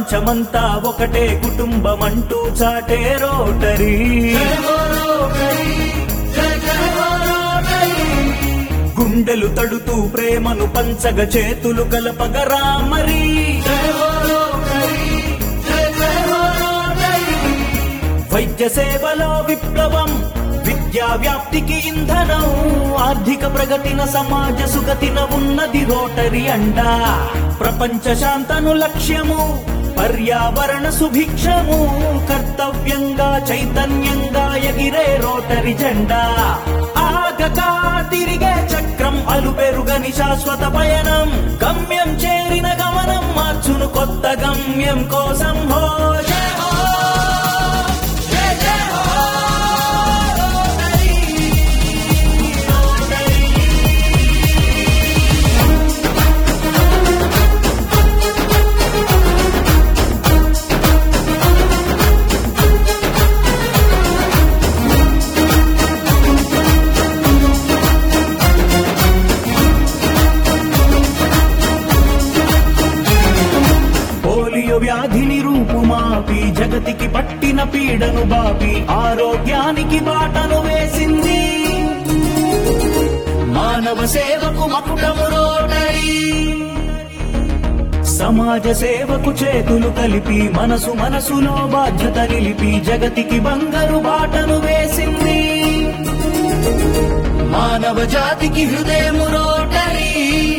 ప్రపంచమంతా ఒకటే కుటుంబం అంటూ చాటే రోటరీ గుండెలు తడుతూ ప్రేమను పంచగ చేతులు కలపగరా మరి వైద్య సేవలో విప్లవం విద్యా వ్యాప్తికి ఇంధనం ఆర్థిక ప్రగతిన సమాజ సుగతిన ఉన్నది రోటరీ అండా ప్రపంచ శాంతను లక్ష్యము పర్యావరణ సుభిక్షము కర్తవ్యంగా చైతన్యంగా ఎగిరే రోటరీ జెండా ఆగగా తిరిగే చక్రం అలుపెరుగని శాశ్వత పయనం గమ్యం చేరిన గమనం మార్చును కొత్త గమ్యం కోసం హో జయ హో జయ జయ హో రోటరీ రోటరీ పోలియో వ్యాధిని రూపుమాపి జగతికి పట్టిన పీడను బాపి ఆరోగ్యానికి బాటను వేసింది మానవ సేవకు మకుటము రోటరీ సమాజ సేవకు చేతులు కలిపి మనసు మనసులో బాధ్యత నిలిపి జగతికి బంగారు బాటను వేసింది మానవ జాతికి హృదయము రోటరీ